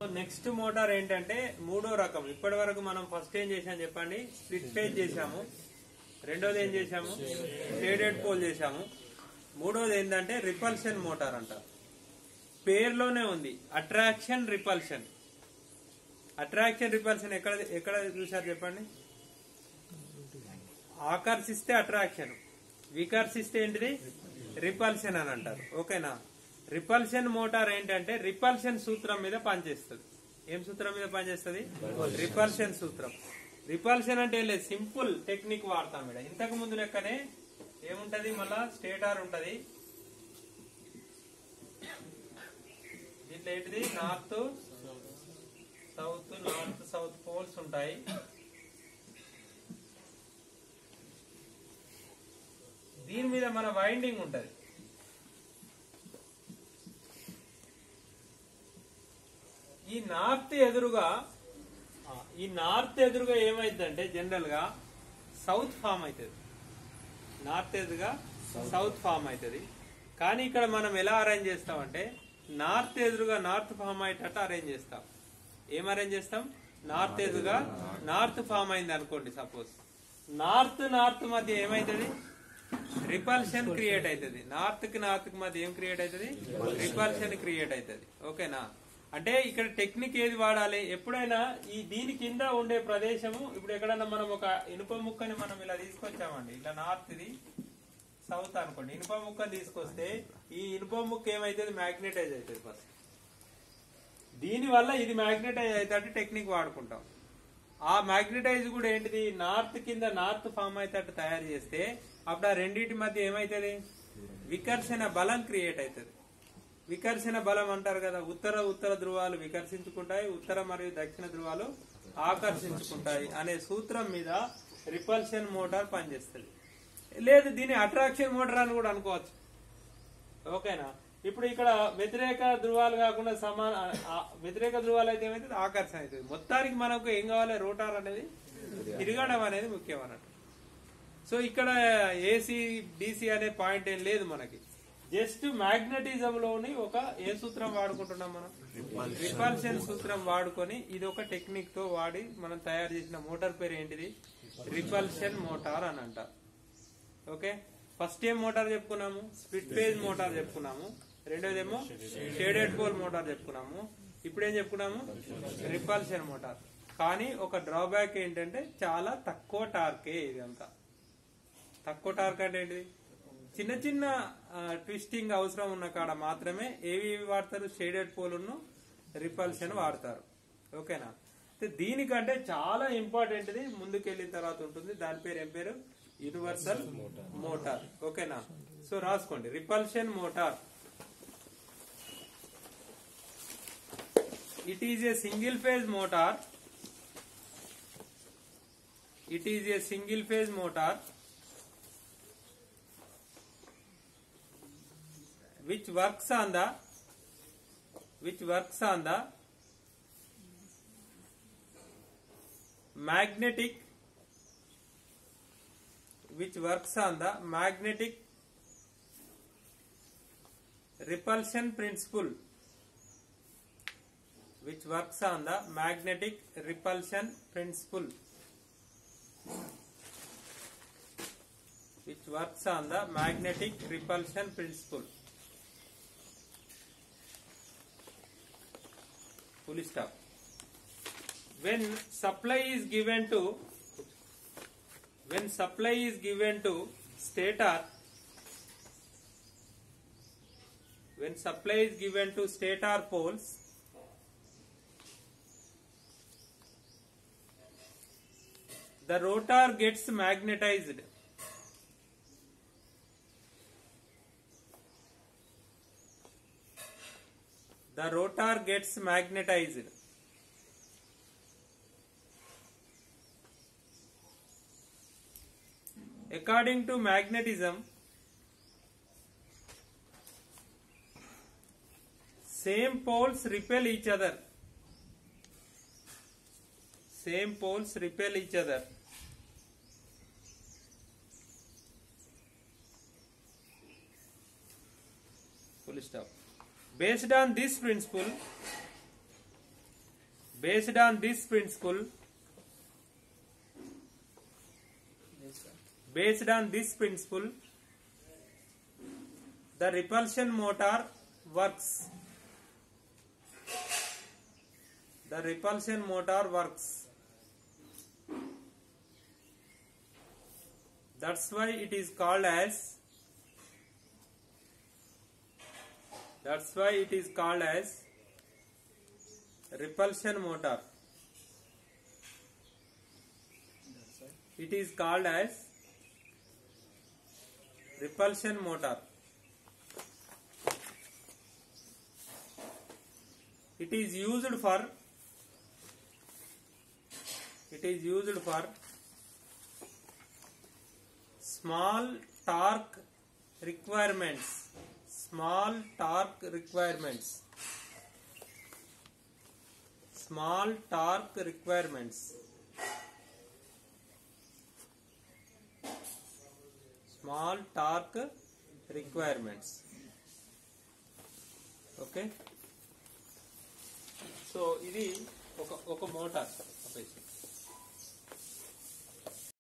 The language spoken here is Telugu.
నెక్స్ట్ మోటార్ ఏంటంటే మూడో రకం ఇప్పటి వరకు మనం ఫస్ట్ ఏం చేసాం చెప్పండి స్ప్లిట్ పేజ్ చేసాము రెండోది ఏం చేసాము షేడెడ్ పోల్ చేసాము మూడోది ఏంటంటే రిపల్షన్ మోటార్ అంట పేర్లోనే ఉంది అట్రాక్షన్ రిపల్షన్ అట్రాక్షన్ రిపల్షన్ ఎక్కడ ఎక్కడ చూసారు చెప్పండి ఆకర్షిస్తే అట్రాక్షన్ వికర్షిస్తే ఏంటిది రిపల్షన్ అని అంటారు ఓకేనా రిపల్షన్ మోటార్ ఏంటంటే రిపల్షన్ సూత్రం మీద పనిచేస్తుంది ఏం సూత్రం మీద పనిచేస్తుంది రిపల్షన్ సూత్రం రిపల్షన్ అంటే ఏం లేదు సింపుల్ టెక్నిక్ వాడతాం ఇక్కడ ఇంతకు ముందు లెక్కనే ఏముంటది మళ్ళా స్టేటార్ ఉంటది దీంట్లో ఏంటిది north south north south poles ఉంటాయి దీని మీద మన వైండింగ్ ఉంటది ఈ నార్త్ ఎదురుగా ఆ, ఈ నార్త్ ఎదురుగా ఏమైందంటే జనరల్ గా సౌత్ ఫామ్ అవుతుంది నార్త్ ఎదురుగా సౌత్ ఫామ్ అవుతుంది కానీ ఇక్కడ మనం ఎలా అరేంజ్ చేస్తామంటే నార్త్ ఎదురుగా నార్త్ ఫామ్ అయ్యేటట్టు అరేంజ్ చేస్తాం ఏం అరేంజ్ చేస్తాం నార్త్ ఎదురుగా నార్త్ ఫామ్ అయింది అనుకోండి సపోజ్ నార్త్ నార్త్ మధ్య ఏమైతుంది రిపల్షన్ క్రియేట్ అవుతుంది నార్త్ కి నార్త్ కి మధ్య ఏం క్రియేట్ అవుతుంది రిపల్షన్ క్రియేట్ అవుతుంది ఓకేనా అంటే ఇక్కడ టెక్నిక్ ఏది వాడాలి ఎప్పుడైనా ఈ దీని కింద ఉండే ప్రదేశము ఇప్పుడు ఎక్కడైనా మనం ఒక ఇనుప ముక్కని మనం ఇలా తీసుకొచ్చామండి ఇలా నార్త్ ఇది సౌత్ అనుకోండి ఇనుప ముక్క తీసుకొస్తే ఈ ఇనుప ముక్క ఏమైతుంది మ్యాగ్నెటైజ్ అవుతుంది ఫస్ట్ దీని వల్ల ఇది మ్యాగ్నెటైజ్ అయితే టెక్నిక్ వాడుకుంటాం ఆ మ్యాగ్నెటైజ్ కూడా ఏంటిది నార్త్ కింద నార్త్ ఫామ్ అయితే తయారు చేస్తే అప్పుడు ఆ రెండింటి మధ్య ఏమైతుంది వికర్షణ బలం క్రియేట్ అవుతుంది వికర్షణ బలం అంటారు కదా ఉత్తర ఉత్తర ధ్రువాలు వికర్షించుకుంటాయి ఉత్తర మరియు దక్షిణ ధ్రువాలు ఆకర్షించుకుంటాయి అనే సూత్రం మీద రిపల్షన్ మోటార్ పనిచేస్తుంది లేదు దీని అట్రాక్షన్ మోటార్ అని కూడా అనుకోవచ్చు ఓకేనా ఇప్పుడు ఇక్కడ వ్యతిరేక ధృవాలు కాకుండా సమాన ఆ, వ్యతిరేక ధృవాలు అయితే ఏమైతుంది ఆకర్షణ అవుతుంది మొత్తానికి మనకు ఏం కావాలి రోటార్ అనేది తిరగడం అనేది ముఖ్యం అన్నట్టు సో ఇక్కడ ఏసీ డిసి అనే పాయింట్ ఏం లేదు మనకి జస్ట్ మ్యాగ్నెటిజం లోని ఒక ఏ సూత్రం వాడుకుంటున్నాం మనం రిపల్షన్ సూత్రం వాడుకొని ఇది ఒక టెక్నిక్ తో వాడి మనం తయారు చేసిన మోటార్ పేరు ఏంటిది రిపల్షన్ మోటార్ అని అంటారు ఓకే ఫస్ట్ ఏం మోటార్ చెప్పుకున్నాము స్ప్లిట్ ఫేజ్ మోటార్ చెప్పుకున్నాము రెండోదేమో షేడెడ్ పోల్ మోటార్ చెప్పుకున్నాము ఇప్పుడు ఏం చెప్పుకున్నాము రిపల్షన్ మోటార్ కానీ ఒక డ్రాబ్యాక్ ఏంటంటే చాలా తక్కువ టార్కే ఇది అంతా తక్కువ టార్క్ అంటే ఏంటిది చిన్న చిన్న ట్విస్టింగ్ అవసరం ఉన్న కాడ మాత్రమే ఏవి ఏవి వాడతారు షేడెడ్ పోలును రిపల్షన్ వాడతారు ఓకేనా అయితే దీనికంటే చాలా ఇంపార్టెంట్ ది ముందుకెళ్ళిన తర్వాత ఉంటుంది దాని పేరు ఏం పేరు యూనివర్సల్ మోటార్ ఓకేనా సో రాసుకోండి repulsion motor it is a single phase motor it is a single phase motor which works on the which works on the magnetic which works on the magnetic repulsion principle which works on the magnetic repulsion principle which works on the magnetic repulsion principle full stop when supply is given to when supply is given to stator when supply is given to stator poles the rotor gets magnetized the rotor gets magnetized according to magnetism same poles repel each other same poles repel each other full stop based on this principle based on this principle based on this principle the repulsion motor works the repulsion motor works that's why it is called as that's why it is called as repulsion motor it is called as repulsion motor it is used for it is used for small torque requirements small torque requirements small torque requirements small torque requirements okay so ఇది ఒక ఒక మోటార్